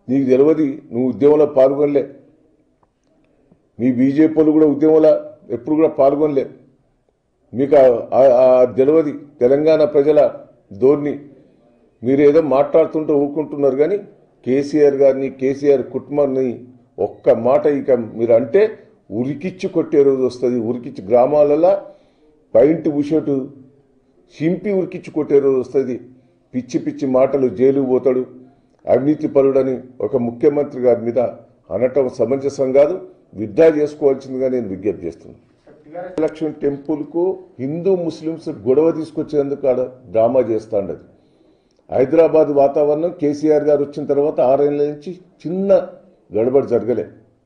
నీకు తెలియదు నువ్వు ఉద్యమంలో పాల్గొనలే మీ బీజేపీ వాళ్ళు కూడా ఉద్యమంలో ఎప్పుడు కూడా పాల్గొనలే మీకు ఆ- ఆ- ఆ తెలియదు తెలంగాణ ప్రజల ధోరణి మీరు ఏదో మాట్లాడుతుంటే ఊరుకుంటున్నారు కానీ కేసీఆర్ గారిని కేసీఆర్ కుటుంబాన్ని ఒక్క మాట ఇక మీరు అంటే ఉరికిచ్చి కొట్టే రోజు వస్తుంది ఉరికిచ్చి గ్రామాలలో పైంట్ ఉషటు చింపి ఉరికిచ్చి కొట్టే రోజు వస్తుంది పిచ్చి పిచ్చి మాటలు జైలుకు పోతాడు అవినీతి పరుడని ఒక ముఖ్యమంత్రి గారి మీద అనటం సమంజసం కాదు విడ్డా చేసుకోవాల్సిందిగా నేను విజ్ఞప్తి చేస్తున్నాను లక్ష్మణ్ టెంపుల్కు హిందూ ముస్లిమ్స్ గొడవ తీసుకొచ్చేందుకు ఆడ డ్రామా చేస్తాండది హైదరాబాద్ వాతావరణం కేసీఆర్ గారు వచ్చిన తర్వాత ఆరేళ్ల నుంచి చిన్న గడబడి జరగలే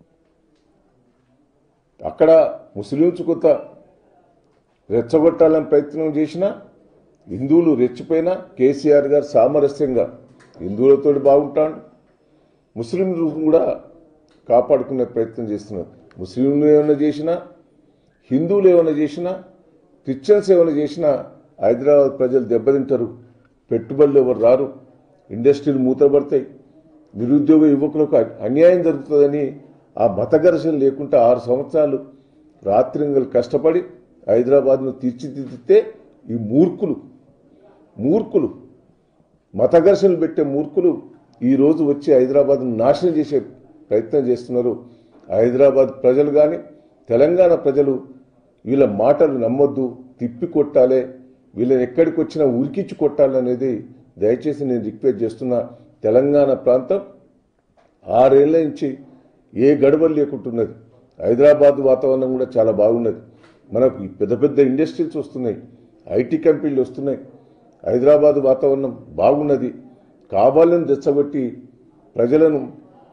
అక్కడ ముస్లింస్ కొంత రెచ్చగొట్టాలని ప్రయత్నం చేసినా హిందువులు రెచ్చిపోయినా కేసీఆర్ గారు సామరస్యంగా హిందువులతో బాగుంటాడు ముస్లింలు కూడా కాపాడుకునే ప్రయత్నం చేస్తున్నారు ముస్లింలు ఏమైనా చేసినా హిందువులు ఏమైనా చేసినా క్రిస్టియన్స్ ఏమైనా చేసినా హైదరాబాద్ ప్రజలు దెబ్బతింటారు పెట్టుబడులు ఎవరు రారు ఇండస్ట్రీలు మూతపడతాయి నిరుద్యోగ యువకులకు అ- అన్యాయం జరుగుతుందని ఆ మత ఘర్షణ లేకుండా ఆరు సంవత్సరాలు రాత్రింగలు కష్టపడి హైదరాబాద్ను తీర్చిదిద్దితే ఈ మూర్ఖులు మూర్ఖులు మత ఘర్షణలు పెట్టే మూర్ఖులు ఈ రోజు వచ్చి హైదరాబాద్ను నాశనం చేసే ప్రయత్నం చేస్తున్నారు హైదరాబాద్ ప్రజలు కానీ తెలంగాణ ప్రజలు వీళ్ళ మాటలు నమ్మొద్దు తిప్పి కొట్టాలే వీళ్ళని ఎక్కడికి వచ్చినా ఉరికిచ్చి కొట్టాలనేది దయచేసి నేను రిక్వెస్ట్ చేస్తున్నా తెలంగాణ ప్రాంతం ఆరేళ్ల నుంచి ఏ గడవలు లేకుంటున్నది హైదరాబాద్ వాతావరణం కూడా చాలా బాగున్నది మనకు ఈ పెద్ద పెద్ద ఇండస్ట్రీస్ వస్తున్నాయి ఐటీ కంపెనీలు వస్తున్నాయి హైదరాబాద్ వాతావరణం బాగున్నది కావాలని తెచ్చబట్టి ప్రజలను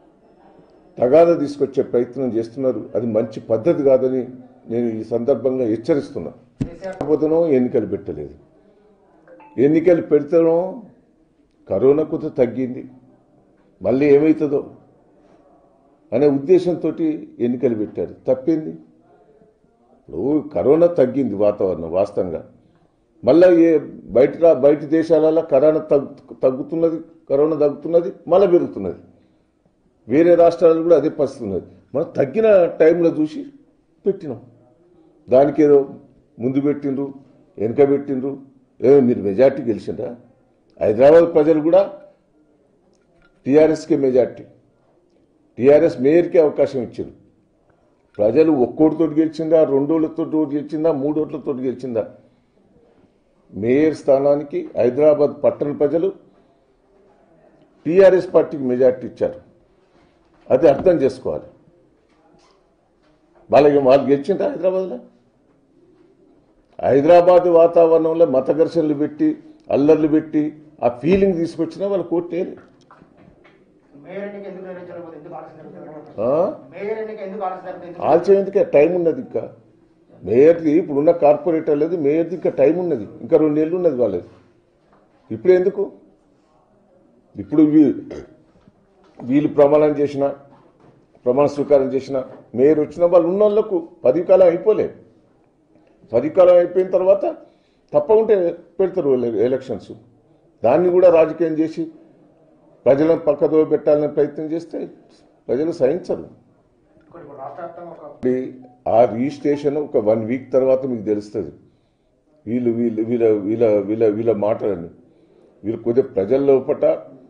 తగాద తీసుకొచ్చే ప్రయత్నం చేస్తున్నారు అది మంచి పద్ధతి కాదని నేను ఈ సందర్భంగా హెచ్చరిస్తున్నా కాకపోతేనో ఎన్నికలు పెట్టలేదు ఎన్నికలు పెడితేనో కరోనా కొంత తగ్గింది మళ్ళీ ఏమవుతుందో అనే ఉద్దేశంతో ఎన్నికలు పెట్టారు తప్పింది ఇప్పుడు కరోనా తగ్గింది వాతావరణం వాస్తవంగా మళ్ళీ ఏ బయట రా- బయట దేశాలలో కరోనా తగ్గు తగ్గుతున్నది కరోనా తగ్గుతున్నది మళ్ళీ పెరుగుతున్నది వేరే రాష్ట్రాలు కూడా అదే పరిస్థితి ఉన్నది మనం తగ్గిన టైంలో చూసి పెట్టినాం దానికి ఏదో ముందు పెట్టిండ్రు వెనక పెట్టిండ్రు ఏదో మీరు మెజార్టీ గెలిచిండ్రా హైదరాబాద్ ప్రజలు కూడా టీఆర్ఎస్కే మెజార్టీ టీఆర్ఎస్ మేయర్కే అవకాశం ఇచ్చారు ప్రజలు ఒక్కోటితో గెలిచిందా రెండోళ్ళతో గెలిచిందా మూడోట్లతో గెలిచిందా మేయర్ స్థానానికి హైదరాబాద్ పట్టణ ప్రజలు టీఆర్ఎస్ పార్టీకి మెజార్టీ ఇచ్చారు అది అర్థం చేసుకోవాలి వాళ్ళకి వాళ్ళు గెలిచిండ్రా హైదరాబాద్లో హైదరాబాద్ వాతావరణంలో మత ఘర్షణలు పెట్టి అల్లర్లు పెట్టి ఆ ఫీలింగ్ తీసుకొచ్చినా వాళ్ళు కోర్టు మేయర్ ఎన్నిక ఎందుకు నిర్వహించలేకపోతే ఎందుకు ఆలస్యం జరుగుతుంది ఆ మేయర్ ఎన్నిక ఎందుకు ఆలస్యం జరుగుతుంది ఎందుకు ఆలస్యం ఎందుకే టైం ఉన్నది ఇంకా మేయర్ది ఇప్పుడున్న కార్పొరేటర్ లేదు మేయర్ది ఇంకా టైం ఉన్నది ఇంకా రెండు నెలలు ఉన్నది వాళ్ళది ఇప్పుడు ఎందుకు ఇప్పుడు వీ- వీళ్ళు ప్రమాణం చేసిన ప్రమాణ స్వీకారం చేసిన మేయర్ వచ్చిన వాళ్ళు ఉన్న వాళ్ళకు పది కాలం అయిపోలే పది కాలం అయిపోయిన తర్వాత తప్పకుంటే పెడతారు ఎల- ఎలక్షన్స్ దాన్ని కూడా రాజకీయం చేసి ప్రజలను పక్కదో పెట్టాలనే ప్రయత్నం చేస్తే ప్రజలు సహించరు ఇంకోటి ఇప్పుడు రాష్ట్ర వ్యాప్తంగా ఒక ఇప్పుడు ఆ రిజిస్ట్రేషన్ ఒక వన్ వీక్ తర్వాత మీకు తెలుస్తుంది వీళ్ళు వీళ్ళు వీళ్ళ వీళ్ళ వీళ్ళ వీళ్ళ మాటలని వీళ్ళు కొద్దిగా ప్రజల లోపట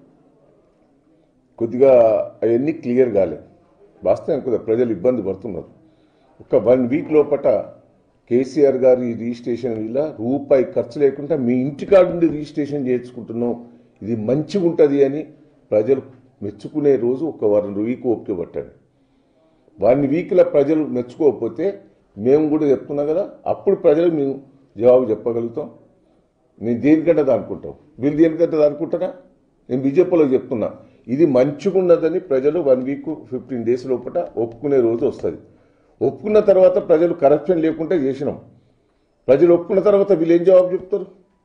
కొద్దిగా అవన్నీ క్లియర్ కాలేదు వాస్తవం కొద్దిగా ప్రజలు ఇబ్బంది పడుతున్నారు ఒక వన్ వీక్ లోపట కేసీఆర్ గారు ఈ రిజిస్ట్రేషన్ వీళ్ళ రూపాయి ఖర్చు లేకుండా మీ ఇంటికాడ నుండి రిజిస్ట్రేషన్ చేయించుకుంటున్నాం ఇది మంచిగా ఉంటుంది అని ప్రజలు మెచ్చుకునే రోజు ఒక వన్ వీక్ ఓపిక పట్టండి వన్ వీక్లో ప్రజలు మెచ్చుకోకపోతే మేము కూడా చెప్తున్నాం కదా అప్పుడు ప్రజలకు మేము జవాబు చెప్పగలుగుతాం మేము దేనికంటే అనుకుంటాం వీళ్ళు దేనికంటే అనుకుంటారా నేను బీజేపీలో చెప్తున్నా ఇది మంచిగా ఉన్నదని ప్రజలు వన్ వీక్ ఫిఫ్టీన్ డేస్ లోపల ఒప్పుకునే రోజు వస్తుంది ఒప్పుకున్న తర్వాత ప్రజలు కరప్షన్ లేకుంటే చేసినాం ప్రజలు ఒప్పుకున్న తర్వాత వీళ్ళు ఏం జవాబు చెప్తారు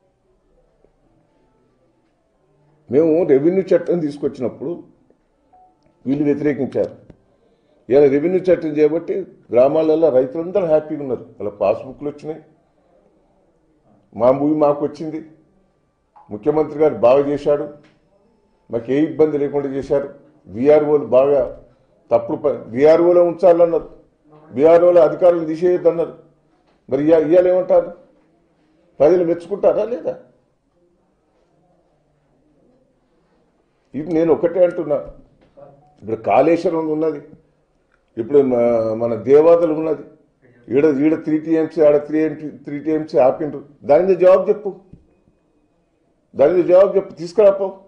మేము రెవెన్యూ చట్టం తీసుకొచ్చినప్పుడు వీళ్ళు వ్యతిరేకించారు ఇలా రెవెన్యూ చట్టం చేయబట్టి గ్రామాలలో రైతులందరూ హ్యాపీగా ఉన్నారు వాళ్ళ పాస్బుక్లు వచ్చినాయి మా భూమి మాకు వచ్చింది ముఖ్యమంత్రి గారు బాగా చేశాడు మాకు ఏ ఇబ్బంది లేకుండా చేశారు బీఆర్ఓలు బాగా తప్పుడు పని బీఆర్ఓలో ఉంచాలన్నారు బీఆర్ఓలో అధికారులను తీసేయొద్దన్నారు మరి ఇయ్య- ఇయ్యాల ఏమంటారు ప్రజలు మెచ్చుకుంటారా లేదా ఇది నేను ఒకటే అంటున్నా ఇప్పుడు కాళేశ్వరం ఉన్నది ఇప్పుడు మ- మన దేవాదలు ఉన్నది ఈడ ఈడ త్రీ టీఎంసీ ఆడ త్రీ త్రీ టీఎంసీ ఆపిండ్రు దాని మీద జవాబు చెప్పు దాని మీద జవాబు చెప్పు తీసుకురాపో